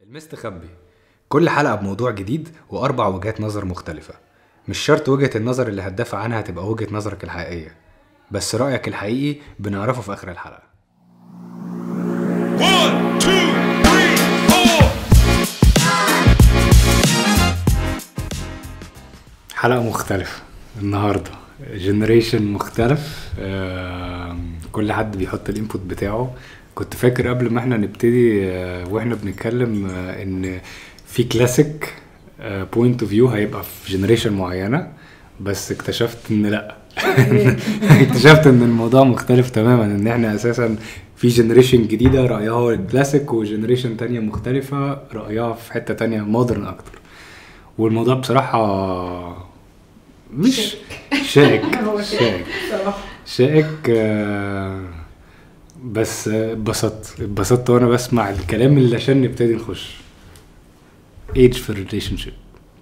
المستخبي كل حلقة بموضوع جديد وأربع وجهات نظر مختلفة مش شرط وجهة النظر اللي هتدافع عنها تبقى وجهة نظرك الحقيقية بس رأيك الحقيقي بنعرفه في آخر الحلقة One, two, three, four. حلقة مختلفة النهاردة جنريشن مختلف آم، كل حد بيحط الانبوت بتاعه كنت فاكر قبل ما احنا نبتدي آه، واحنا بنتكلم آه، ان في كلاسيك بوينت اوف فيو هيبقى في جنريشن معينة بس اكتشفت ان لا اكتشفت ان الموضوع مختلف تماما ان احنا اساسا في جنريشن جديدة رأيها هو الكلاسيك وجنريشن تانية مختلفة رأيها في حتة تانية مودرن اكتر والموضوع بصراحة مش شائك شائك شائك آه، بس آه، اتبسطت اتبسطت وانا بسمع الكلام اللي عشان نبتدي نخش age في الريليشن شيب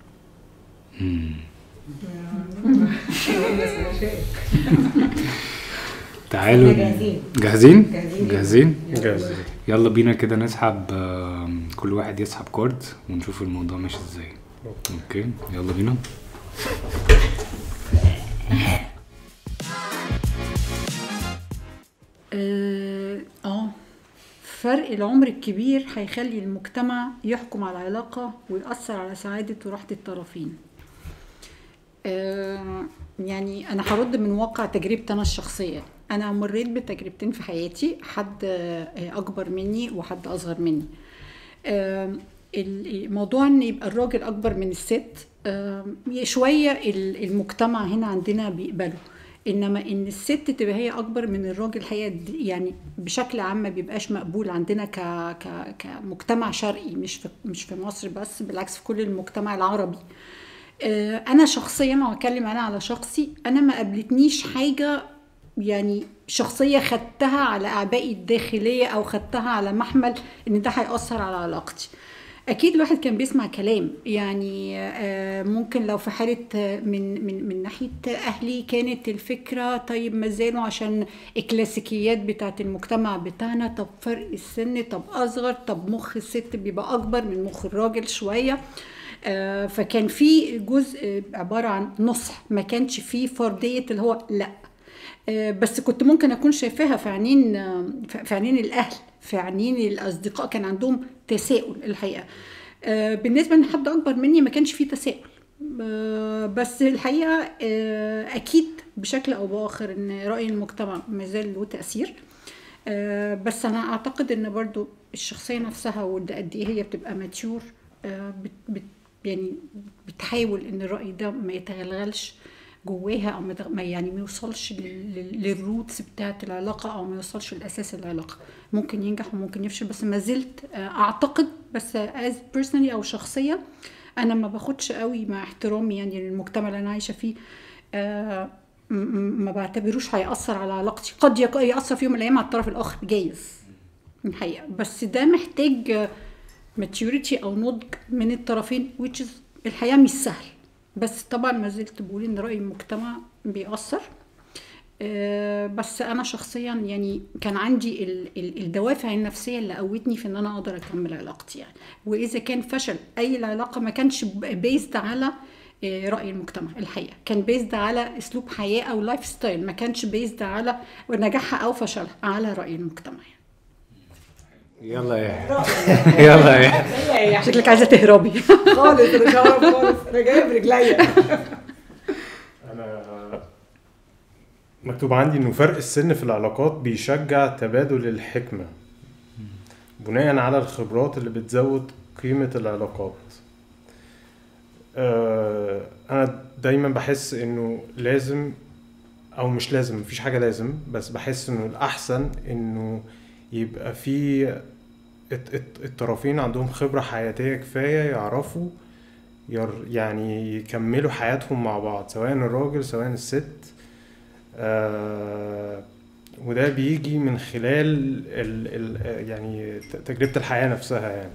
تعالوا إحنا جاهزين. جاهزين جاهزين. جاهزين جاهز يلا بينا كده نسحب آه، كل واحد يسحب كارد ونشوف الموضوع ماشي ازاي اوكي يلا بينا اه آه. فرق العمر الكبير هيخلي المجتمع يحكم على العلاقة ويأثر على سعادة وراحة الطرفين آه يعني أنا هرد من واقع تجربتي أنا الشخصية أنا مريت بتجربتين في حياتي حد آه، أكبر مني وحد أصغر مني آه، الموضوع ان يبقى الراجل اكبر من الست آه، شويه ال- المجتمع هنا عندنا بيقبله انما ان الست تبقى هي اكبر من الراجل هي د- يعني بشكل عام ما بيبقاش مقبول عندنا ك ك كمجتمع شرقي مش في مش في مصر بس بالعكس في كل المجتمع العربي آه، انا شخصيا لو اتكلم انا على شخصي انا ما قابلتنيش حاجه يعني شخصيه خدتها على اعبائي الداخليه او خدتها على محمل ان ده هياثر على علاقتي اكيد الواحد كان بيسمع كلام يعني آه، ممكن لو في حاله آه، من من من ناحيه اهلي كانت الفكره طيب ما زالوا عشان الكلاسيكيات بتاعت المجتمع بتاعنا طب فرق السن طب اصغر طب مخ الست بيبقى اكبر من مخ الراجل شويه آه، فكان في جزء عباره عن نصح ما كانش فيه فرديه اللي هو لا آه، بس كنت ممكن اكون شايفاها في عينين آه، في في عينين الاهل في عينين الاصدقاء كان عندهم تساؤل الحقيقه آه، بالنسبه ان حد اكبر مني ما كانش فيه تساؤل آه، بس الحقيقه آه، اكيد بشكل او باخر ان راي المجتمع ما زال له تاثير آه، بس انا اعتقد ان برضو الشخصيه نفسها وقد قد ايه هي بتبقى ماتيور بت بت يعني بتحاول ان الراي ده ما يتغلغلش جواها او ما تغ- ما يعني ما يوصلش لل- لل- للروتس بتاعت العلاقه او ما يوصلش لاساس العلاقه ممكن ينجح وممكن يفشل بس ما زلت آه، اعتقد بس از بيرسونالي او شخصيه انا ما باخدش قوي مع احترامي يعني للمجتمع اللي انا عايشه فيه آه، م- م- ما بعتبروش هيأثر على علاقتي قد يق- يأثر في يوم من الأيام على الطرف الآخر جايز الحقيقة بس ده محتاج ماتيوريتي أو نضج من الطرفين which is الحقيقة مش سهل بس طبعا ما زلت بقول إن رأي المجتمع بيأثر آه، بس انا شخصيا يعني كان عندي ال- ال- الدوافع النفسيه اللي قوتني في ان انا اقدر اكمل علاقتي يعني واذا كان فشل اي العلاقه ما كانش بيزد على آه، راي المجتمع الحقيقه كان بيزد على اسلوب حياه او لايف ستايل ما كانش بيزد على نجاحها او فشلها على راي المجتمع يعني. يلا يا يلا يا شكلك عايزه تهربي خالص انا مش هعرف خالص انا جايه برجليا انا مكتوب عندي انه فرق السن في العلاقات بيشجع تبادل الحكمة بناء على الخبرات اللي بتزود قيمة العلاقات آه، انا دايما بحس انه لازم او مش لازم مفيش حاجة لازم بس بحس انه الاحسن انه يبقى في الت- الت- الطرفين عندهم خبرة حياتية كفاية يعرفوا ير يعني يكملوا حياتهم مع بعض سواء الراجل سواء الست آه وده بيجي من خلال ال ال يعني ت- تجربة الحياة نفسها يعني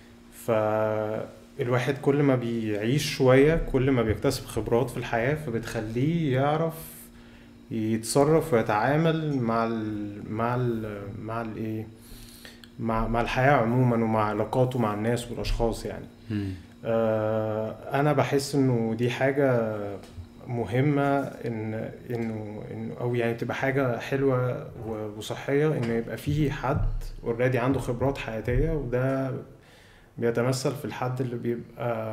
فالواحد كل ما بيعيش شوية كل ما بيكتسب خبرات في الحياة فبتخليه يعرف يتصرف ويتعامل مع ال مع ال مع الايه مع مع الحياه عموما ومع علاقاته مع الناس والاشخاص يعني مم. آه، انا بحس انه دي حاجه مهمه ان انه انه او يعني تبقى حاجه حلوه و- وصحيه انه يبقى فيه حد اوريدي عنده خبرات حياتيه وده بيتمثل في الحد اللي بيبقى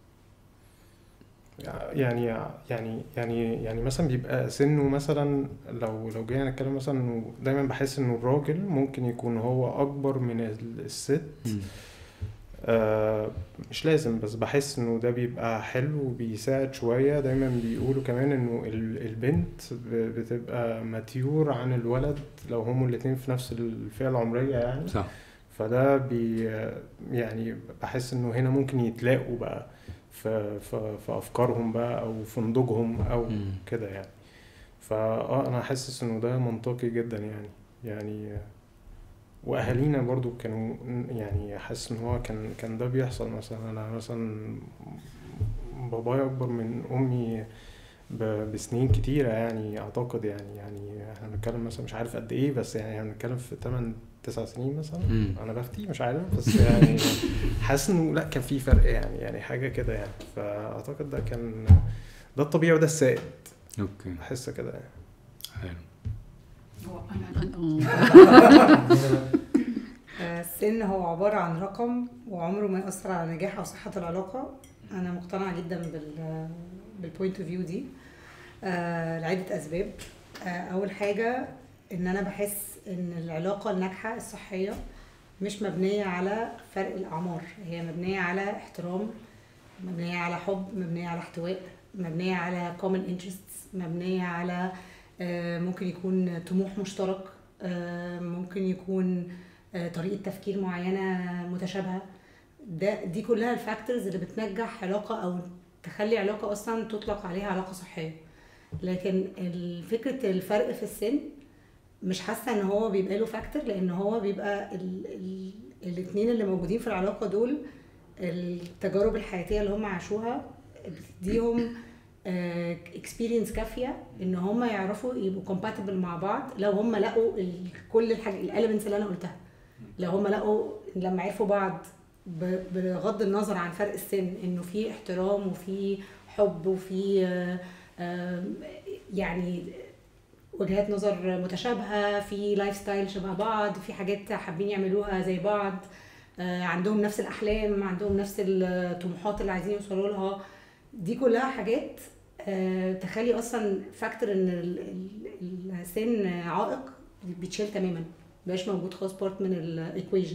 يعني يعني يعني يعني مثلا بيبقى سنه مثلا لو لو جينا نتكلم مثلا انه دايما بحس انه الراجل ممكن يكون هو اكبر من الست مم. آه مش لازم بس بحس انه ده بيبقى حلو وبيساعد شوية دايما بيقولوا كمان انه ال- البنت ب- بتبقى ماتيور عن الولد لو هما الاتنين في نفس الفئة العمرية يعني صح فده بي يعني بحس انه هنا ممكن يتلاقوا بقى في, في, في افكارهم بقى او في نضوجهم او مم. كده يعني فاه انا حاسس انه ده منطقي جدا يعني يعني واهالينا برضو كانوا يعني حاسس ان هو كان كان ده بيحصل مثلا انا مثلا بابايا اكبر من امي ب- بسنين كتيرة يعني اعتقد يعني يعني احنا بنتكلم مثلا مش عارف قد ايه بس يعني احنا بنتكلم في 8 9 سنين مثلا مم. انا بفتي مش عارف بس يعني حاسس انه لا كان في فرق يعني يعني حاجة كده يعني فاعتقد ده كان ده الطبيعي وده السائد اوكي بحس كده يعني حلو هو انا أنا- آه. آه، السن هو عبارة عن رقم وعمره ما يأثر على نجاح أو صحة العلاقة أنا مقتنعة جدا بال بالبوينت اوف فيو دي آه، لعدة أسباب آه، أول حاجة إن أنا بحس إن العلاقة الناجحة الصحية مش مبنية على فرق الأعمار هي مبنية على احترام مبنية على حب مبنية على احتواء مبنية على common interests مبنية على آه، ممكن يكون طموح مشترك آه، ممكن يكون آه، طريقة تفكير معينة متشابهة ده دي كلها الفاكتورز اللي بتنجح علاقة أو تخلي علاقة أصلا تطلق عليها علاقة صحية لكن ال- فكرة الفرق في السن مش حاسة ان هو بيبقى له فاكتور لان هو بيبقى ال ال الاتنين اللي موجودين في العلاقة دول التجارب الحياتية اللي هم عاشوها بتديهم اكسبيرينس كافية ان هم يعرفوا يبقوا compatible مع بعض لو هم لقوا ال- كل الحاجة الاليمنتس اللي انا قلتها لو هم لقوا لما عرفوا بعض ب- بغض النظر عن فرق السن انه في احترام وفي حب وفي آه، آه، يعني وجهات نظر متشابهه في لايف ستايل شبه بعض في حاجات حابين يعملوها زي بعض آه، عندهم نفس الاحلام عندهم نفس الطموحات اللي عايزين يوصلوا لها دي كلها حاجات آه، تخلي اصلا فاكتور ان ال- ال- السن عائق بيتشال تماما مبقاش موجود خالص بارت من الايكويجن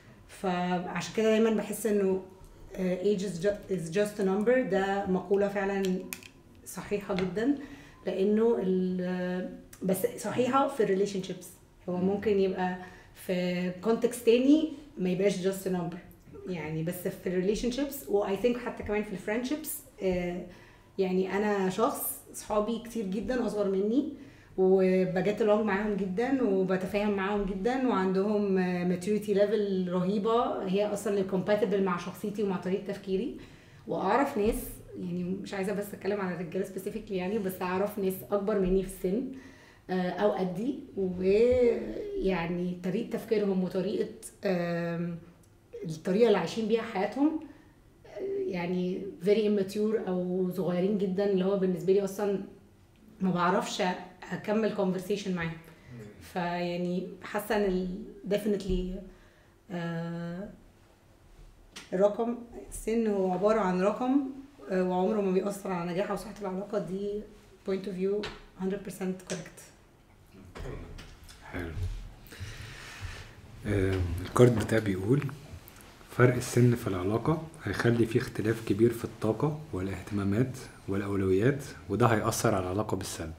فعشان كده دايما بحس انه آه، age is ju- is just a number ده مقولة فعلا صحيحة جدا لانه ال- بس صحيحة في الريليشن شيبس هو ممكن يبقى في كونتكست تاني ما يبقاش just a number يعني بس في الريليشن شيبس واي ثينك حتى كمان في الفريندشيبس يعني انا شخص صحابي كتير جدا اصغر مني وبجت along معاهم جدا وبتفاهم معاهم جدا وعندهم ماتيوريتي ليفل رهيبه هي اصلا اللي compatible مع شخصيتي ومع طريقه تفكيري واعرف ناس يعني مش عايزه بس اتكلم على الرجاله سبيسيفيكلي يعني بس اعرف ناس اكبر مني في السن آه، او قدي ويعني طريقه تفكيرهم وطريقه آم، الطريقه اللي عايشين بيها حياتهم آه، يعني very immature او صغيرين جدا اللي هو بالنسبه لي اصلا ما بعرفش اكمل conversation معاهم فيعني حاسه ان ال- definitely آه، الرقم السن هو عباره عن رقم آه، وعمره ما بيأثر على نجاح او صحه العلاقه دي point of view 100% correct حلو آه، الكارد بتاعي بيقول فرق السن في العلاقة هيخلي فيه اختلاف كبير في الطاقة والاهتمامات والأولويات وده هيأثر على العلاقة بالسلب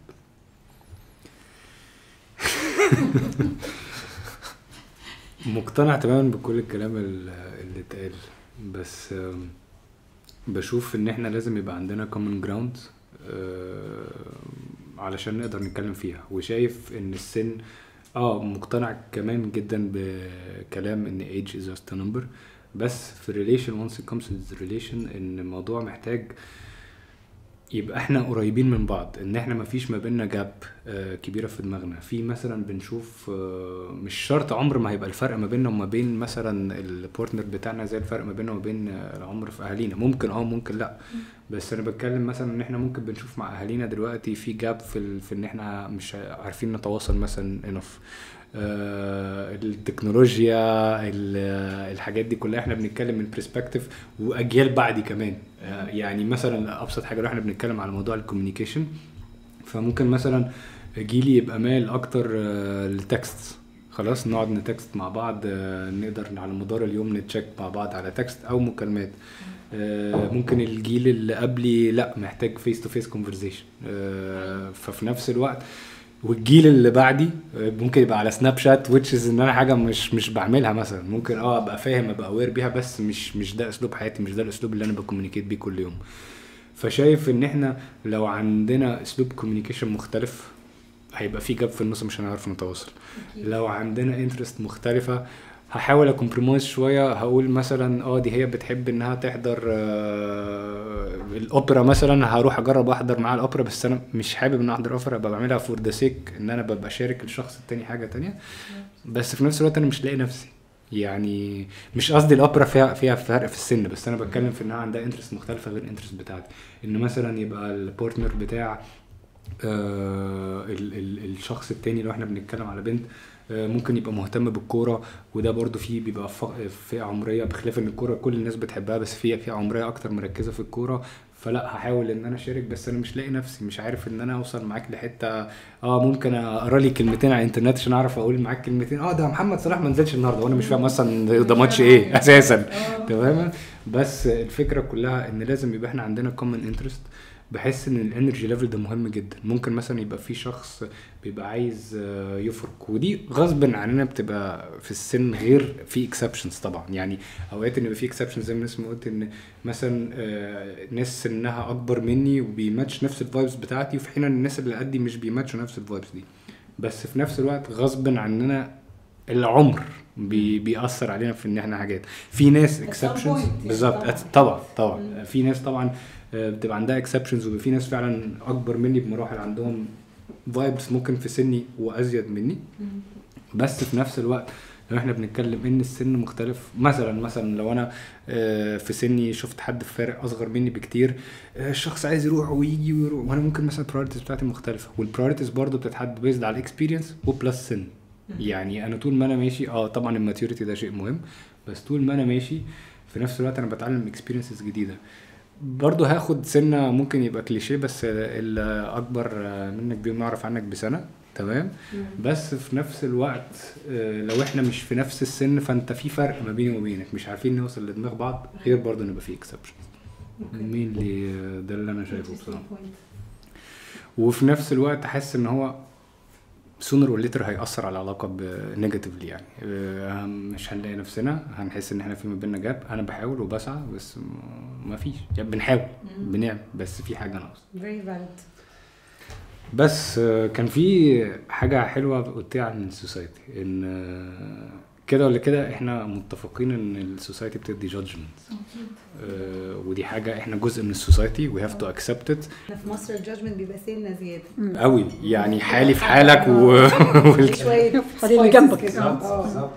مقتنع تماما بكل الكلام ال- اللي اتقال بس آم، بشوف ان احنا لازم يبقى عندنا common ground آه، علشان نقدر نتكلم فيها وشايف ان السن اه مقتنع كمان جدا بكلام ان age is just a number بس في relation once it comes to the relation ان الموضوع محتاج يبقى احنا قريبين من بعض ان احنا ما فيش ما بيننا جاب كبيره في دماغنا في مثلا بنشوف آه، مش شرط عمر ما هيبقى الفرق ما بيننا وما بين مثلا البارتنر بتاعنا زي الفرق ما بيننا وما بين آه، العمر في اهالينا ممكن اه ممكن لا بس انا بتكلم مثلا ان احنا ممكن بنشوف مع اهالينا دلوقتي في جاب في ال... في ان احنا مش عارفين نتواصل مثلا انف آه التكنولوجيا ال- الحاجات دي كلها احنا بنتكلم من برسبكتيف واجيال بعدي كمان آه يعني مثلا ابسط حاجه لو احنا بنتكلم على موضوع الكوميونيكيشن فممكن مثلا جيلي يبقى مال اكتر آه للتكست خلاص نقعد نتكست مع بعض آه، نقدر على مدار اليوم نتشيك مع بعض على تكست او مكالمات آه، ممكن الجيل اللي قبلي لا محتاج فيس تو فيس كونفرزيشن ففي نفس الوقت والجيل اللي بعدي آه، ممكن يبقى على سناب شات which is ان انا حاجه مش مش بعملها مثلا ممكن اه ابقى فاهم ابقى اوير بيها بس مش مش ده اسلوب حياتي مش ده الاسلوب اللي انا بكومينيكيت بيه كل يوم فشايف ان احنا لو عندنا اسلوب كوميونيكيشن مختلف هيبقى في جاب في النص مش هنعرف نتواصل لو عندنا انترست مختلفه هحاول اكمبرومايز شويه هقول مثلا اه دي هي بتحب انها تحضر آه الاوبرا مثلا هروح اجرب احضر معاها الاوبرا بس انا مش حابب ان احضر اوبرا ببقى بعملها فور ذا سيك ان انا ببقى شارك الشخص التاني حاجه تانية بس في نفس الوقت انا مش لاقي نفسي يعني مش قصدي الاوبرا فيها فيها فرق في السن بس انا بتكلم في انها عندها انترست مختلفه غير الانترست بتاعتي ان مثلا يبقى البارتنر بتاع آه ال ال الشخص التاني لو احنا بنتكلم على بنت آه ممكن يبقى مهتم بالكوره وده برضو فيه بيبقى ف- فئه عمريه بخلاف ان الكوره كل الناس بتحبها بس فيها فئه عمريه اكتر مركزه في الكوره فلا هحاول ان انا اشارك بس انا مش لاقي نفسي مش عارف ان انا اوصل معاك لحته اه ممكن اقرا لي كلمتين على الانترنت عشان اعرف اقول معاك كلمتين اه ده محمد صلاح ما نزلش النهارده وانا مش فاهم اصلا ده ماتش ايه اساسا تمام بس الفكره كلها ان لازم يبقى احنا عندنا كومن انترست بحس ان الانرجي ليفل ده مهم جدا ممكن مثلا يبقى في شخص بيبقى عايز آه، يفرق ودي غصب عننا بتبقى في السن غير في اكسبشنز طبعا يعني اوقات ان يبقى في اكسبشنز زي ما الناس ما قلت ان مثلا آه، ناس سنها اكبر مني وبيماتش نفس الفايبس بتاعتي وفي حين ان الناس اللي قدي مش بيماتشوا نفس الفايبس دي بس في نفس الوقت غصب عننا العمر بي بيأثر علينا في ان احنا حاجات في ناس At some اكسبشنز point يعني بالظبط طبعاً. طبعا طبعا في ناس طبعا آه، بتبقى عندها اكسبشنز وفي ناس فعلا اكبر مني بمراحل عندهم فايبس ممكن في سني وازيد مني بس في نفس الوقت لو احنا بنتكلم ان السن مختلف مثلا مثلا لو انا آه، في سني شفت حد في فارق اصغر مني بكتير آه، الشخص عايز يروح ويجي ويروح وانا ممكن مثلا البرايورتيز بتاعتي مختلفه والبرايورتيز برضو بتتحدد بيزد على الاكسبيرينس وبلس سن يعني انا طول ما انا ماشي اه طبعا الماتيوريتي ده شيء مهم بس طول ما انا ماشي في نفس الوقت انا بتعلم اكسبيرينسز جديده برضه هاخد سنه ممكن يبقى كليشيه بس اللي اكبر منك بيهم يعرف عنك بسنه تمام بس في نفس الوقت آه، لو احنا مش في نفس السن فانت في فرق ما بيني وبينك مش عارفين نوصل لدماغ بعض غير برضه ان يبقى في اكسبشن مين اللي ده اللي انا شايفه بصراحه وفي نفس الوقت حاسس ان هو سونر وليتر هيأثر على العلاقة بنيجاتيفلي يعني آه، مش هنلاقي نفسنا هنحس ان احنا في ما بيننا جاب انا بحاول وبسعى بس م- ما فيش يعني بنحاول بنعمل بس في حاجة ناقصة very valid بس آه، كان في حاجة حلوة قلتيها عن السوسايتي ان آه، كده ولا كده احنا متفقين ان السوسايتي بتدي جادجمنت ودي حاجة احنا جزء من السوسايتي we have to accept it احنا في مصر الجادجمنت بيبقى سنه زياده قوي يعني حالي في حالك و... في شويه حالي اللي spices جنبك. كده. آه.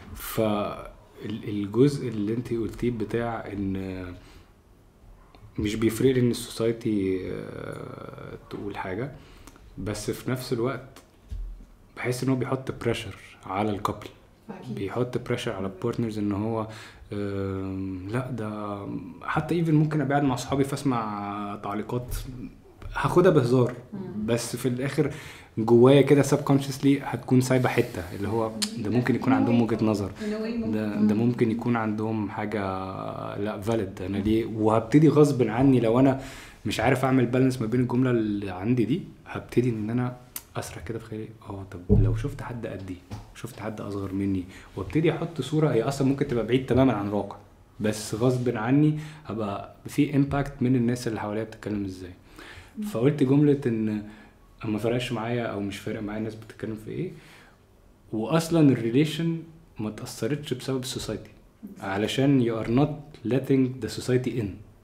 فالجزء اللي انت قلتيه بتاع ان مش بيفرق لي ان السوسايتي آه، تقول حاجه بس في نفس الوقت بحس ان هو بيحط بريشر على الكابل بيحط بريشر على البارتنرز ان هو آم، لا ده حتى ايفن ممكن ابقى قاعد مع اصحابي فاسمع تعليقات هاخدها بهزار بس في الاخر جوايا كده سب كونشسلي هتكون سايبه حته اللي هو ده ممكن يكون عندهم وجهه نظر In a way ممكن. ده ده ممكن يكون عندهم حاجه لا فاليد انا ليه وهبتدي غصب عني لو انا مش عارف اعمل بالانس ما بين الجمله اللي عندي دي هبتدي ان انا اسرح كده في خيالي اه طب لو شفت حد قدي شفت حد اصغر مني وابتدي احط صوره هي اصلا ممكن تبقى بعيد تماما عن الواقع بس غصب عني هبقى في امباكت من الناس اللي حواليا بتتكلم ازاي فقلت جمله ان ما فرقش معايا او مش فارق معايا الناس بتتكلم في ايه واصلا الريليشن ما تاثرتش بسبب السوسايتي علشان you are not letting the society in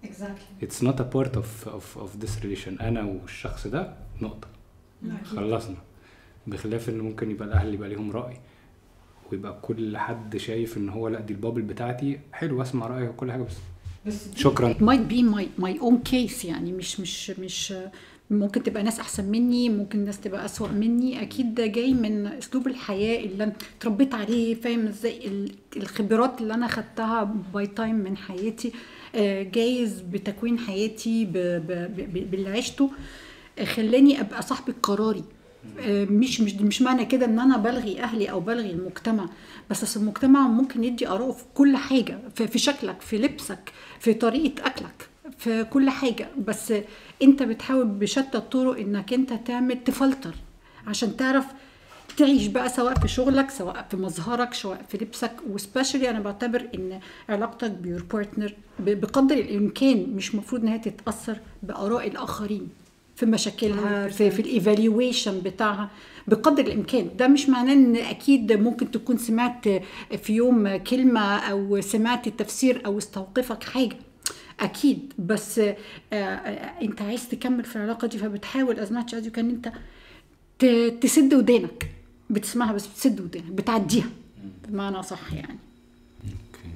exactly it's not a part of of of this relation انا والشخص ده نقطه خلصنا بخلاف ان ممكن يبقى الاهل يبقى ليهم راي ويبقى كل حد شايف ان هو لا دي البابل بتاعتي حلو اسمع رايك وكل حاجه بس بس شكرا it might be my my own case يعني مش مش مش ممكن تبقى ناس احسن مني ممكن ناس تبقى اسوأ مني اكيد ده جاي من اسلوب الحياه اللي انا اتربيت عليه فاهم ازاي ال- الخبرات اللي انا خدتها باي تايم من حياتي آه، جايز بتكوين حياتي ب- ب- ب- باللي عشته آه، خلاني ابقى صاحبة قراري آه، مش مش مش معنى كده ان انا بلغي اهلي او بلغي المجتمع بس أصل المجتمع ممكن يدي اراءه في كل حاجه في في شكلك في لبسك في طريقه اكلك في كل حاجه بس انت بتحاول بشتى الطرق انك انت تعمل تفلتر عشان تعرف تعيش بقى سواء في شغلك سواء في مظهرك سواء في لبسك وسبيشالي انا بعتبر ان علاقتك بيور بارتنر بقدر الامكان مش مفروض انها تتاثر باراء الاخرين في مشاكلها في في الايفالويشن بتاعها بقدر الامكان ده مش معناه ان اكيد ممكن تكون سمعت في يوم كلمه او سمعت تفسير او استوقفك حاجه اكيد بس آه، آه، انت عايز تكمل في العلاقه دي فبتحاول از ماتش از كان انت ت- تسد ودانك بتسمعها بس بتسد ودانك بتعديها بمعنى صح يعني اوكي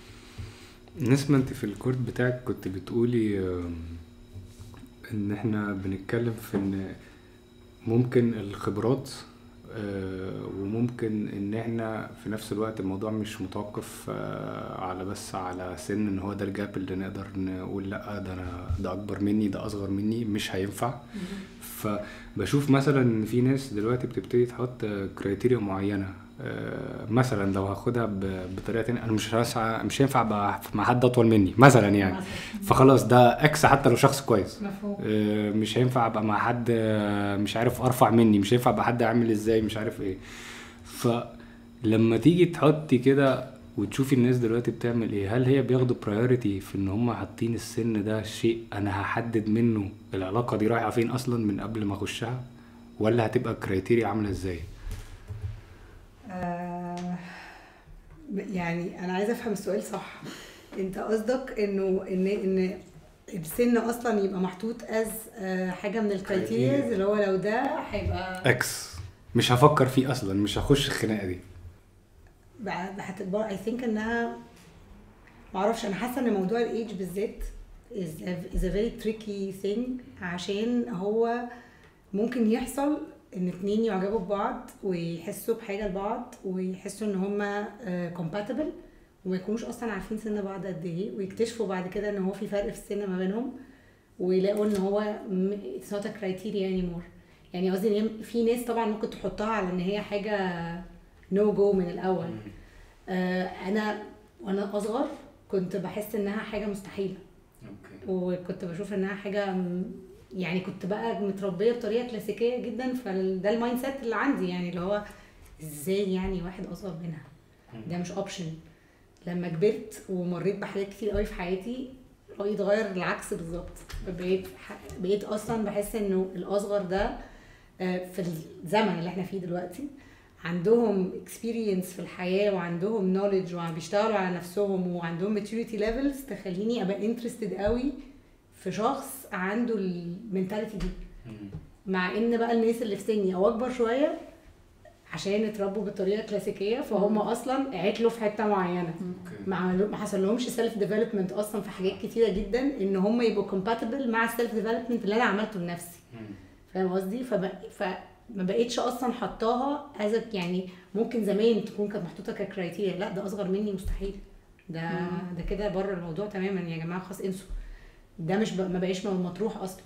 نسمة انت في الكورت بتاعك كنت بتقولي آم، ان احنا بنتكلم في ان ممكن الخبرات آه، وممكن ان احنا في نفس الوقت الموضوع مش متوقف آه، على بس على سن ان هو ده الجاب اللي نقدر نقول لا ده انا ده اكبر مني ده اصغر مني مش هينفع فبشوف مثلا ان في ناس دلوقتي بتبتدي تحط كرايتيريا معينه آه، مثلا لو هاخدها ب- بطريقه تانية انا مش هسعى مش هينفع ابقى مع حد اطول مني مثلا يعني فخلاص ده اكس حتى لو شخص كويس مفهوم آه، مش هينفع ابقى مع حد آه، مش عارف ارفع مني مش هينفع ابقى حد عامل ازاي مش عارف ايه فلما تيجي تحطي كده وتشوفي الناس دلوقتي بتعمل ايه هل هي بياخدوا برايورتي في ان هم حاطين السن ده شيء انا هحدد منه العلاقه دي رايحه فين اصلا من قبل ما اخشها ولا هتبقى كرايتيريا عامله ازاي آه، يعني انا عايزه افهم السؤال صح انت قصدك انه ان ان السن اصلا يبقى محطوط از حاجه من الكرايتيريز اللي هو لو ده هيبقى اكس مش هفكر فيه اصلا مش هخش الخناقه دي هتبقى اي ثينك انها معرفش انا حاسه ان موضوع الايدج بالذات is a, is a very tricky thing عشان هو ممكن يحصل ان اتنين يعجبوا ببعض ويحسوا بحاجه لبعض ويحسوا ان هما uh, compatible وما يكونوش اصلا عارفين سن بعض قد ايه ويكتشفوا بعد كده ان هو في فرق في السن ما بينهم ويلاقوا ان هو م- it's not a criteria anymore يعني قصدي ان هي- في ناس طبعا ممكن تحطها على ان هي حاجه نو no جو من الاول آه انا وانا اصغر كنت بحس انها حاجه مستحيله وكنت بشوف انها حاجه م- يعني كنت بقى متربيه بطريقه كلاسيكيه جدا فده المايند سيت اللي عندي يعني اللي هو ازاي يعني واحد اصغر منها ده مش اوبشن لما كبرت ومريت بحاجات كتير قوي في حياتي رايي اتغير العكس بالظبط بقيت ح- بقيت اصلا بحس انه الاصغر ده آه، في الزمن اللي احنا فيه دلوقتي عندهم experience في الحياه وعندهم knowledge وبيشتغلوا على نفسهم وعندهم maturity levels تخليني ابقى interested قوي في شخص عنده المنتاليتي دي مع ان بقى الناس اللي في سني او اكبر شويه عشان اتربوا بالطريقه الكلاسيكيه فهم اصلا عتلوا في حته معينه ما عملوا- ما حصل لهمش سيلف ديفلوبمنت اصلا في حاجات كتيره جدا ان هم يبقوا كومباتبل مع السيلف ديفلوبمنت اللي انا عملته لنفسي فاهم قصدي فب... فما بقتش اصلا حطاها از يعني ممكن زمان تكون كانت محطوطه ككرايتيريا لا ده اصغر مني مستحيل ده ده كده بره الموضوع تماما يا جماعه خلاص انسوا ده مش ب... ما بقاش مطروح اصلا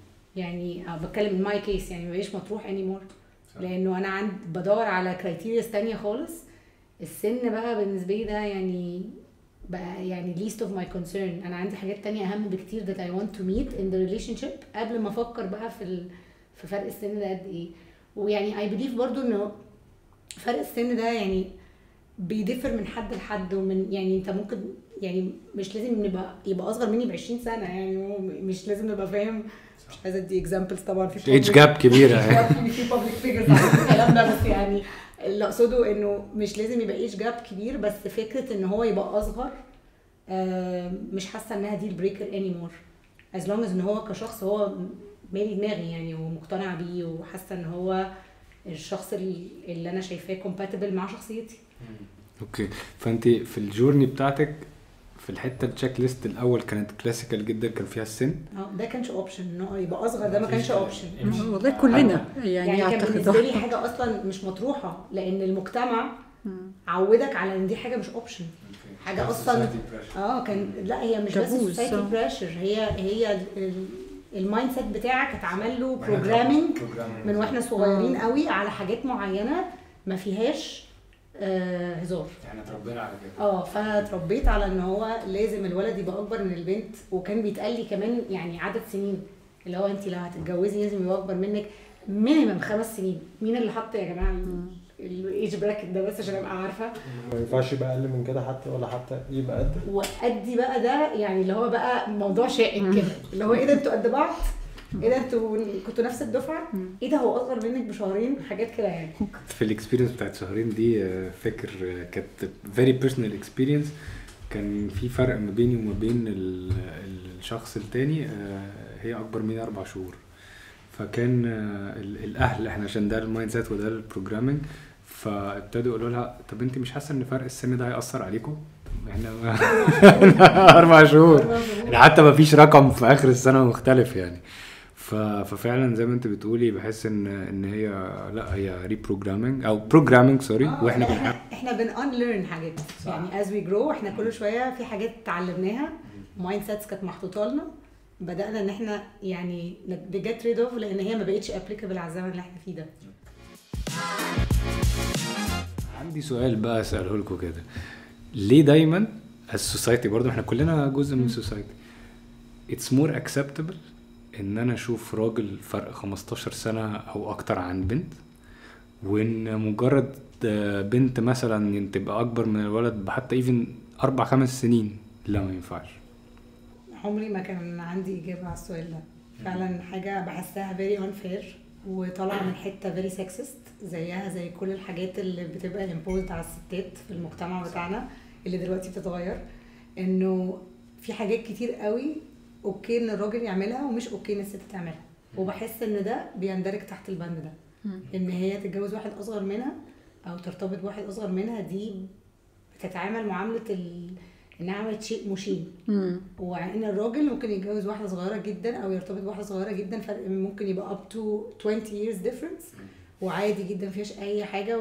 يعني أنا بتكلم من ماي كيس يعني ما بقاش مطروح اني مور لانه انا عند بدور على كرايتيرياز تانية خالص السن بقى بالنسبه لي ده يعني بقى يعني least of my concern انا عندي حاجات تانية اهم بكتير that I want to meet in the relationship قبل ما افكر بقى في ال... في فرق السن ده قد ايه ويعني I believe برضو انه فرق السن ده يعني بيدفر من حد لحد ومن يعني انت ممكن يعني مش لازم نبقى يبقى اصغر مني ب 20 سنه يعني هو مش لازم نبقى فاهم مش عايزه ادي اكزامبلز طبعا في ايج public- جاب كبيره مش يعني عارفة ان في بابليك فيجرز الكلام ده بس يعني اللي اقصده انه مش لازم يبقى ايج جاب كبير بس فكره ان هو يبقى اصغر آه، مش حاسه انها دي البريكر اني مور از لونج از ان هو كشخص هو مالي دماغي يعني ومقتنع بيه وحاسه ان هو الشخص اللي اللي انا شايفاه كومباتبل مع شخصيتي اوكي فانت في الجورني بتاعتك في الحته التشيك ليست الاول كانت كلاسيكال جدا كان فيها السن اه ده كانش اوبشن انه يبقى اصغر ده ما كانش اوبشن والله كلنا يعني, يعني كان اعتقد بالنسبه لي حاجه اصلا مش مطروحه لان المجتمع عودك على ان دي حاجه مش اوبشن حاجه اصلا اه كان لا هي مش بس تابوز، سوسايتي آه. بريشر هي هي ال- ال- المايند سيت بتاعك اتعمل له بروجرامينج من واحنا صغيرين قوي على حاجات معينه ما فيهاش آه هزار احنا اتربينا على كده اه فانا اتربيت على ان هو لازم الولد يبقى اكبر من البنت وكان بيتقال لي كمان يعني عدد سنين اللي هو انت لو هتتجوزي لازم يبقى اكبر منك مينيمم خمس سنين مين اللي حط يا جماعه الايج براكت ده بس عشان ابقى عارفه ما ينفعش يبقى اقل من كده حتى ولا حتى يبقى قد وادي بقى ده يعني اللي هو بقى موضوع شائك كده اللي هو ايه ده انتوا قد بعض ايه ده انتوا كنتوا نفس الدفعه ايه ده هو اصغر منك بشهرين حاجات كده يعني في الاكسبيرينس بتاعت شهرين دي آه، فاكر آه، كانت فيري بيرسونال اكسبيرينس كان في فرق ما بيني وما بين ال- الشخص التاني آه، هي اكبر مني اربع شهور فكان آه، ال- الاهل احنا عشان ده المايند سيت وده البروجرامينج فابتدوا يقولوا لها طب انت مش حاسه ان فرق السن ده هياثر عليكم؟ احنا اربع شهور يعني حتى ما فيش رقم في اخر السنه مختلف يعني ف... ففعلا زي ما انت بتقولي بحس ان ان هي لا هي ريبروجرامينج او بروجرامينج سوري آه، واحنا لا، بنحب احنا ان انليرن حاجات يعني از وي جرو احنا كل شويه في حاجات اتعلمناها مايند سيتس كانت محطوطه لنا بدانا ان احنا يعني نجت ريد اوف لان هي ما بقتش ابليكابل على الزمن اللي احنا فيه ده عندي سؤال بقى اساله لكم كده ليه دايما السوسايتي برضه احنا كلنا جزء من السوسايتي اتس مور اكسبتبل ان انا اشوف راجل فرق 15 سنه او اكتر عن بنت وان مجرد آه، بنت مثلا تبقى اكبر من الولد بحتى ايفن اربع خمس سنين لا ما ينفعش عمري ما كان عندي اجابه على السؤال ده فعلا حاجه بحسها فيري unfair وطالعه من حته فيري سكسست زيها زي كل الحاجات اللي بتبقى imposed على الستات في المجتمع بتاعنا اللي دلوقتي بتتغير انه في حاجات كتير قوي اوكي ان الراجل يعملها ومش اوكي ان الست تعملها وبحس ان ده بيندرج تحت البند ده ان هي تتجوز واحد اصغر منها او ترتبط بواحد اصغر منها دي بتتعامل معامله ال... انها عملت شيء مشين مم. وان الراجل ممكن يتجوز واحده صغيره جدا او يرتبط بواحده صغيره جدا فرق ممكن يبقى up to 20 years difference وعادي جدا مفيش اي حاجه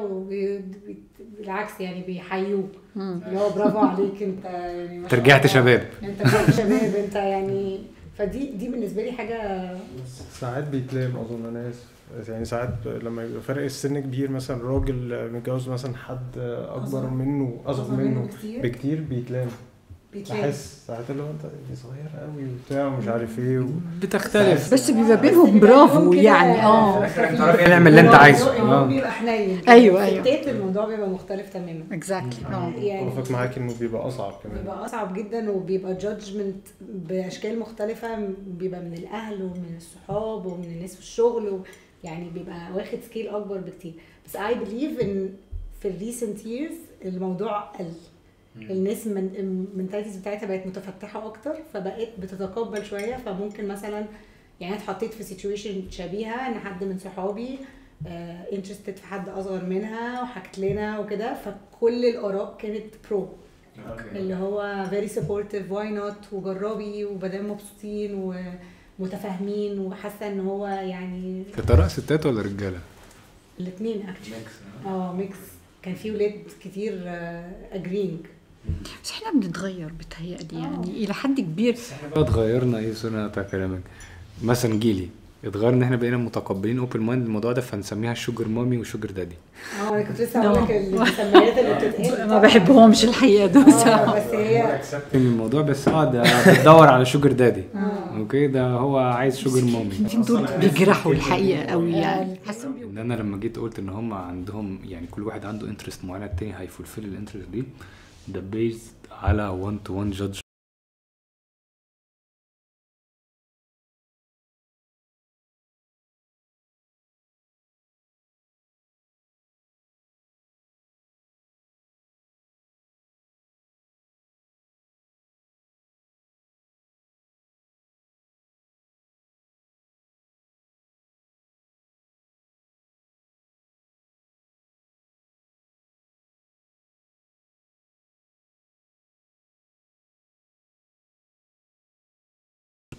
وبالعكس يعني بيحيوه اللي هو برافو عليك انت يعني ما شاء رجعت الله. شباب. انت رجعت شباب انت يعني فدي دي بالنسبه لي حاجه ساعات بيتلام اظن انا اسف يعني ساعات لما يبقى فرق السن كبير مثلا راجل متجوز مثلا حد اكبر أصغر. منه اصغر أصغر منه منه بكتير. بكتير بيتلام بيتلاقي بحس ساعات اللي هو انت دي صغيره قوي وبتاع ومش عارف ايه و... بتختلف بس بيبقى بينهم برافو يعني اه اعمل اللي انت عايزه. الموضوع آه. بيبقى حنين أيوة، أيوة. الستات الموضوع بيبقى مختلف تماما اكزاكتلي اه يعني اتفق معاك انه بيبقى اصعب كمان بيبقى اصعب جدا وبيبقى جادجمنت باشكال مختلفه بيبقى من الاهل ومن الصحاب ومن الناس في الشغل و يعني بيبقى واخد سكيل اكبر بكتير بس اي بليف ان في الريسنت ييرز الموضوع قل الناس من المنتاليتيز بتاعتها بقت متفتحه اكتر فبقت بتتقبل شويه فممكن مثلا يعني انا اتحطيت في سيتويشن شبيهه ان حد من صحابي انترستد في حد اصغر منها وحكت لنا وكده فكل الاراء كانت برو اللي هو very supportive why not وجربي وبدام مبسوطين ومتفاهمين وحاسه ان هو يعني كانت اراء ستات ولا رجاله؟ الاثنين اكشلي اه ميكس كان في ولاد كتير اجرينج بس احنا بنتغير بتهيألي يعني الى حد كبير احنا بقى اتغيرنا ايه سنة بتاع كلامك مثلا جيلي اتغير ان احنا بقينا متقبلين اوبن مايند الموضوع ده فنسميها شوجر مامي وشوجر دادي اه انا كنت لسه هقول لك المسميات اللي بتتقال ما بحبهمش الحقيقه دول آه، بس هي من الموضوع بس اه ده بتدور على شوجر دادي اوكي ده هو عايز شوجر مامي دول بيجرحوا الحقيقه قوي يعني حاسه ان انا لما جيت قلت ان هم عندهم يعني كل واحد عنده انترست معينه التاني هيفولفل الانترست دي ده بيزد على 1 تو 1 جادج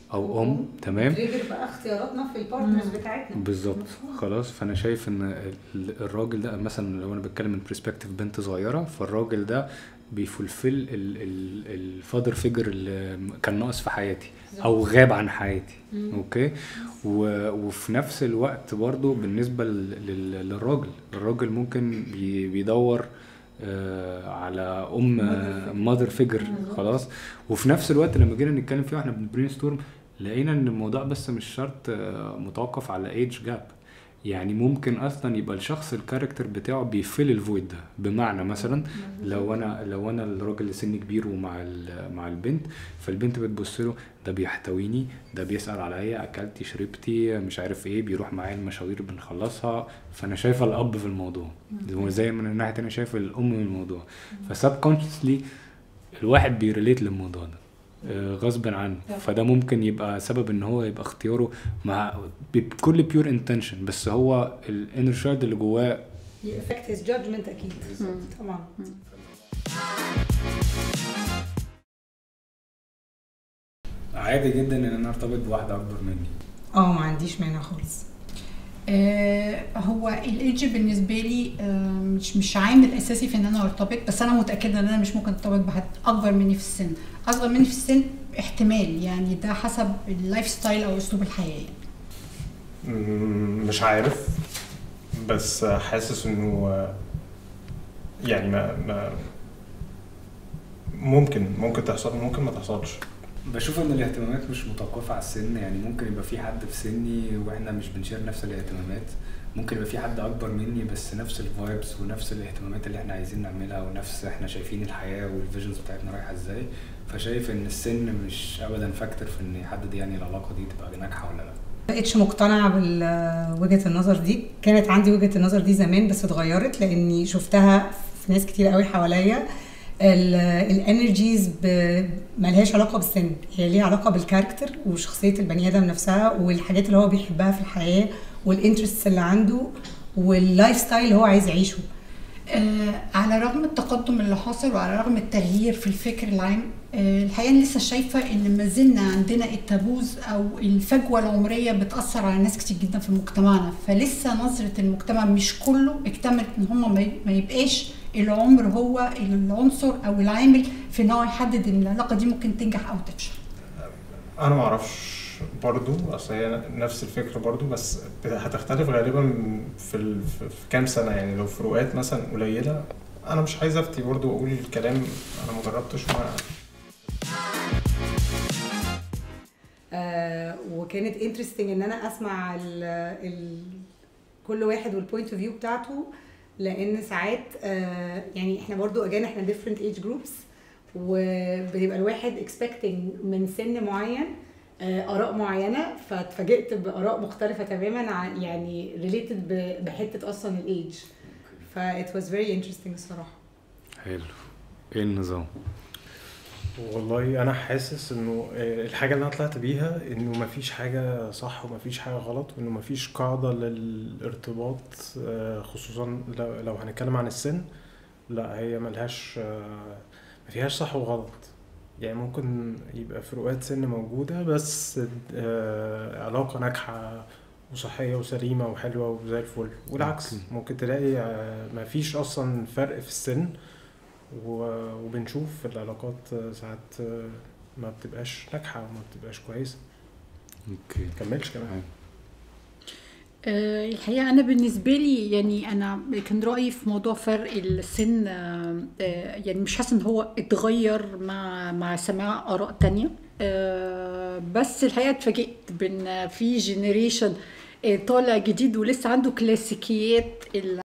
او ام تمام تريجر بقى اختياراتنا في البارتنرز بتاعتنا بالظبط مفهوم. خلاص فانا شايف ان ال- الراجل ده مثلا لو انا بتكلم من برسبكتيف بنت صغيره فالراجل ده بيفولفل الفادر فيجر اللي كان ناقص في حياتي او غاب عن حياتي اوكي و- وفي نفس الوقت برضو بالنسبه لل- لل- للراجل الراجل ممكن بي- بيدور آه، على ام ماذر فيجر خلاص وفي نفس الوقت لما جينا نتكلم فيه واحنا بنبرين ستورم لقينا ان الموضوع بس مش شرط آه، متوقف على ايج جاب يعني ممكن اصلا يبقى الشخص الكاركتر بتاعه بيفل الفويد ده بمعنى مثلا لو انا لو انا الراجل اللي سني كبير ومع ال- مع البنت فالبنت بتبص له ده بيحتويني ده بيسال عليا اكلتي شربتي مش عارف ايه بيروح معايا المشاوير بنخلصها فانا شايفه الاب في الموضوع وزي من الناحيه التانيه شايفه الام في الموضوع فسب كونشسلي الواحد بيريليت للموضوع ده آه، غصب عنه فده ممكن يبقى سبب ان هو يبقى اختياره مع بكل بيور انتنشن بس هو الانر شايلد اللي جواه يأفكت هيز جادجمنت اكيد طبعا عادي جدا ان انا ارتبط بواحده اكبر مني اه ما عنديش مانع خالص آه، هو الايدج بالنسبه لي آه، مش مش عامل اساسي في ان انا ارتبط بس انا متاكده ان انا مش ممكن ارتبط بحد اكبر مني في السن اصغر مني في السن احتمال يعني ده حسب اللايف ستايل او اسلوب الحياه يعني. مم، مش عارف بس حاسس انه يعني ما, ما ممكن ممكن تحصل ممكن ما تحصلش بشوف ان الاهتمامات مش متوقفه على السن يعني ممكن يبقى في حد في سني واحنا مش بنشير نفس الاهتمامات ممكن يبقى في حد اكبر مني بس نفس الفايبس ونفس الاهتمامات اللي احنا عايزين نعملها ونفس احنا شايفين الحياه والفيجنز بتاعتنا رايحه ازاي فشايف ان السن مش ابدا فاكتور في ان يحدد يعني العلاقه دي تبقى ناجحه ولا لا بقتش مقتنعة بوجهة النظر دي كانت عندي وجهة النظر دي زمان بس اتغيرت لاني شفتها في ناس كتير قوي حواليا الانرجيز ملهاش علاقة بالسن هي ليها علاقة بالكاركتر وشخصية البني ادم نفسها والحاجات اللي هو بيحبها في الحياة والانترست اللي عنده واللايف ستايل اللي هو عايز يعيشه آه، على رغم التقدم اللي حاصل وعلى رغم التغيير في الفكر العام آه، الحقيقه أنا لسه شايفه ان ما زلنا عندنا التابوز او الفجوه العمريه بتاثر على ناس كتير جدا في مجتمعنا فلسه نظره المجتمع مش كله اكتملت ان هم ما ي- ما يبقاش العمر هو العنصر او العامل في ان هو يحدد ان العلاقه دي ممكن تنجح او تفشل انا ما اعرفش برضو اصل هي نفس الفكره برضو بس هتختلف غالبا في ال... في في كام سنه يعني لو فروقات مثلا قليله انا مش عايز افتي برضو واقول الكلام انا ما جربتش ما آه وكانت انترستنج ان انا اسمع ال ال كل واحد والبوينت اوف فيو بتاعته لان ساعات آه يعني احنا برضو اجان احنا different age groups وبيبقى الواحد expecting من سن معين آه اراء معينه فاتفاجئت باراء مختلفه تماما عن يعني related ب- بحته اصلا الايدج ف it was very interesting الصراحه حلو ايه النظام والله انا حاسس انه آه، الحاجه اللي انا طلعت بيها انه مفيش حاجه صح ومفيش حاجه غلط وانه مفيش قاعده للارتباط آه، خصوصا لو لو هنتكلم عن السن لا هي ملهاش آه، مفيهاش صح وغلط يعني ممكن يبقى فروقات سن موجوده بس آه، علاقه ناجحه وصحيه وسليمه وحلوه وزي الفل والعكس أوكي. ممكن تلاقي آه، مفيش اصلا فرق في السن و- وبنشوف في العلاقات ساعات ما بتبقاش ناجحة وما بتبقاش كويسة اوكي مكملش كمان آه، الحقيقة أنا بالنسبة لي يعني أنا كان رأيي في موضوع فرق السن آه، آه، يعني مش حاسة إن هو اتغير مع مع سماع آراء تانية آه، بس الحقيقة اتفاجئت بإن في جينيريشن طالع جديد ولسه عنده كلاسيكيات ال-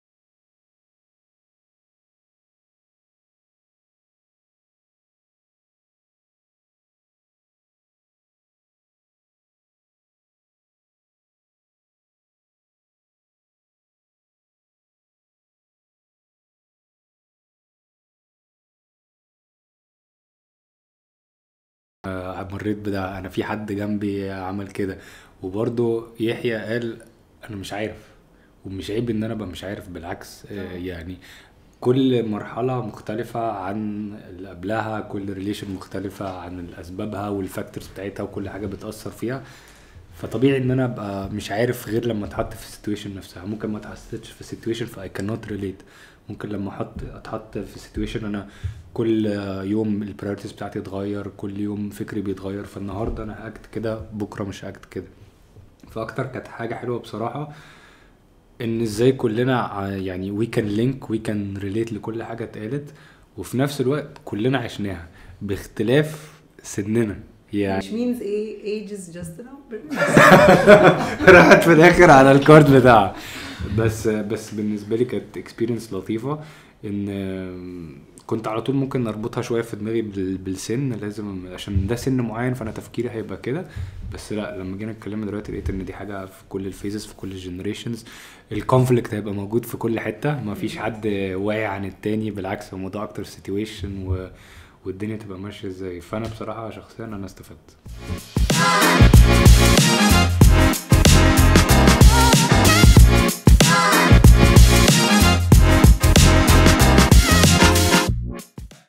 آه، مريت بده انا في حد جنبي عمل كده وبرضه يحيى قال انا مش عارف ومش عيب ان انا ابقى مش عارف بالعكس آه، يعني كل مرحلة مختلفة عن اللي قبلها كل ريليشن مختلفة عن اسبابها والفاكتورز بتاعتها وكل حاجة بتأثر فيها فطبيعي ان انا ابقى مش عارف غير لما اتحط في السيتويشن نفسها ممكن ما اتحطش في السيتويشن فاي كانوت ريليت ممكن لما احط اتحط في سيتويشن انا كل يوم البرايورتيز بتاعتي اتغير كل يوم فكري بيتغير فالنهارده انا هاكت كده بكره مش هاكت كده فاكتر كانت حاجه حلوه بصراحه ان ازاي كلنا ع- يعني وي كان لينك وي كان ريليت لكل حاجه اتقالت وفي نفس الوقت كلنا عشناها باختلاف سننا يعني which means ايه age is just a number راحت في الاخر على الكارد بتاعها بس بس بالنسبه لي كانت اكسبيرينس لطيفه ان كنت على طول ممكن اربطها شويه في دماغي بال- بالسن لازم عشان ده سن معين فانا تفكيري هيبقى كده بس لا لما جينا اتكلمنا دلوقتي لقيت ان دي حاجه في كل الفيزز في كل الجنريشنز الكونفليكت هيبقى موجود في كل حته ما فيش حد واعي عن التاني بالعكس هو الموضوع اكتر سيتويشن و... والدنيا تبقى ماشيه ازاي فانا بصراحه شخصيا انا استفدت